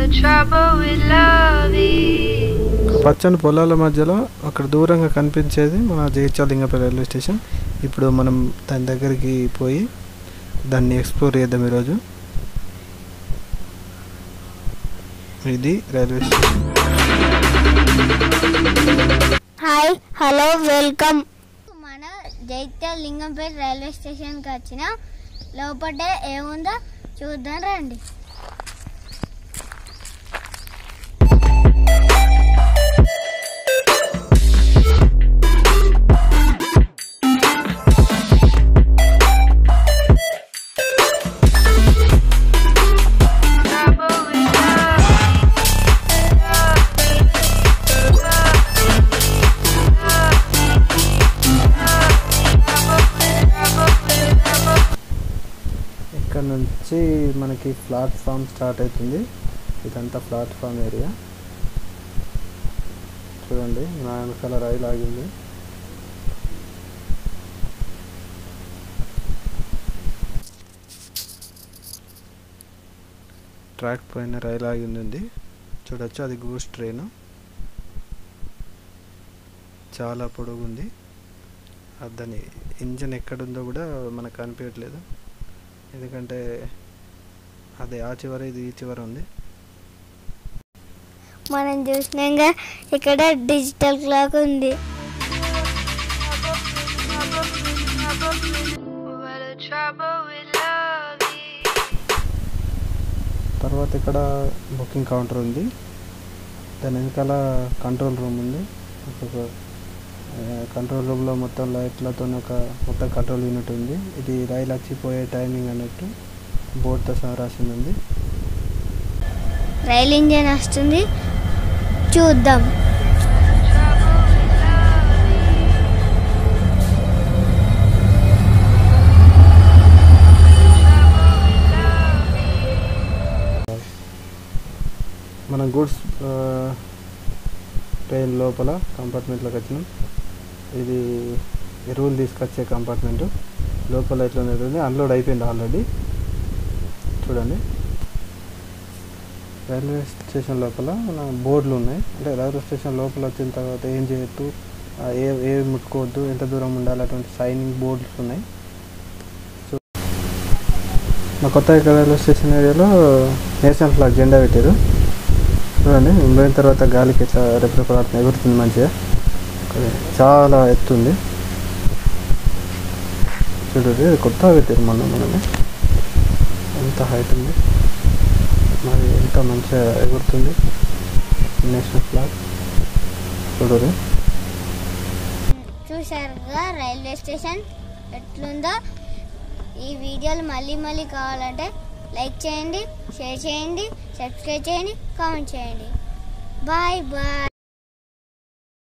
trouble with loving. పచ్చని పొలాల మధ్యలో అక్కడ దూరంగా కనిపించేది మన జగిత్యాలింగపల్లి రైల్వే స్టేషన్ ఇప్పుడు మనం దాని దగ్గరికి పోయి దాన్ని ఎక్స్ప్లోర్ చేద్దాం ఈరోజు ఇది railway station hi hello welcome మన జైత్య లింగంపేట రైల్వే స్టేషన్కి వచ్చిన లోపల ఏముందో చూద్దాం రండి Trouble with loving. ఇక్కడ నుంచి మనకి ప్లాట్ఫామ్ స్టార్ట్ అవుతుంది ఇదంతా ప్లాట్ఫామ్ ఏరియా చూడండి నా వెనకాల రైలు ఆగింది ట్రాక్ పైన రైలు ఆగింది ఉంది చూడొచ్చు అది గూడ్స్ ట్రైన్ చాలా పొడుగుంది అది దాని ఇంజన్ ఎక్కడుందో కూడా మనకు కనిపించట్లేదు ఎందుకంటే అది ఆ చివర ఇది ఈ చివర ఉంది మనం చూసినాక ఇక్కడ డిజిటల్ క్లాక్ ఉంది What a trouble with loving. తర్వాత ఇక్కడ బుకింగ్ కౌంటర్ ఉంది దాని వెనకాల కంట్రోల్ రూమ్ ఉంది ఒక కంట్రోల్ రూమ్లో మొత్తం లైట్లతో ఒక మొత్తం కంట్రోల్ యూనిట్ ఉంది ఇది రైలు వచ్చిపోయే టైమింగ్ అన్నట్టు బోర్డుతో సహా రాసింది ఉంది రైలు ఇంజన్ వస్తుంది చూద్దాం మనం గూడ్స్ ట్రైన్ లోపల కంపార్ట్మెంట్లోకి వచ్చినాం ఇది ఎరువులు తీసుకొచ్చే కంపార్ట్మెంట్ లోపల ఎట్లా ఉంటుంది అన్లోడ్ అయిపోయింది ఆల్రెడీ చూడండి రైల్వే స్టేషన్ లోపల మన బోర్డులు ఉన్నాయి అంటే రైల్వే స్టేషన్ లోపల వచ్చిన తర్వాత ఏం చేయొద్దు ఆ, ఏ ఏ ముట్టుకోవద్దు ఎంత దూరం ఉండాలి అటువంటి సైనింగ్ బోర్డ్స్ ఉన్నాయి సో మా కొత్త రైల్వే స్టేషన్ ఏరియాలో నేషనల్ ఫ్లాగ్ జెండా పెట్టారు చూడండి పోయిన తర్వాత గాలికి ఇట్లా రెప్పరెప్పలాడుతుంది ఎగురుతుంది మంచిగా ఇక్కడ చాలా ఎత్తుంది చూడండి ఇది కొత్తగా పెట్టారు మొన్న మనమే ఎంత హైట్ ఉంది మరి ఎంత మంచిగా ఎగురుతుంది నేషనల్ ఫ్లాగ్ చూడండి చూసారుగా రైల్వే స్టేషన్ ఎట్లుందో ఈ వీడియోలు మళ్ళీ మళ్ళీ కావాలంటే లైక్ చేయండి షేర్ చేయండి సబ్స్క్రైబ్ చేయండి కామెంట్ చేయండి బాయ్ బాయ్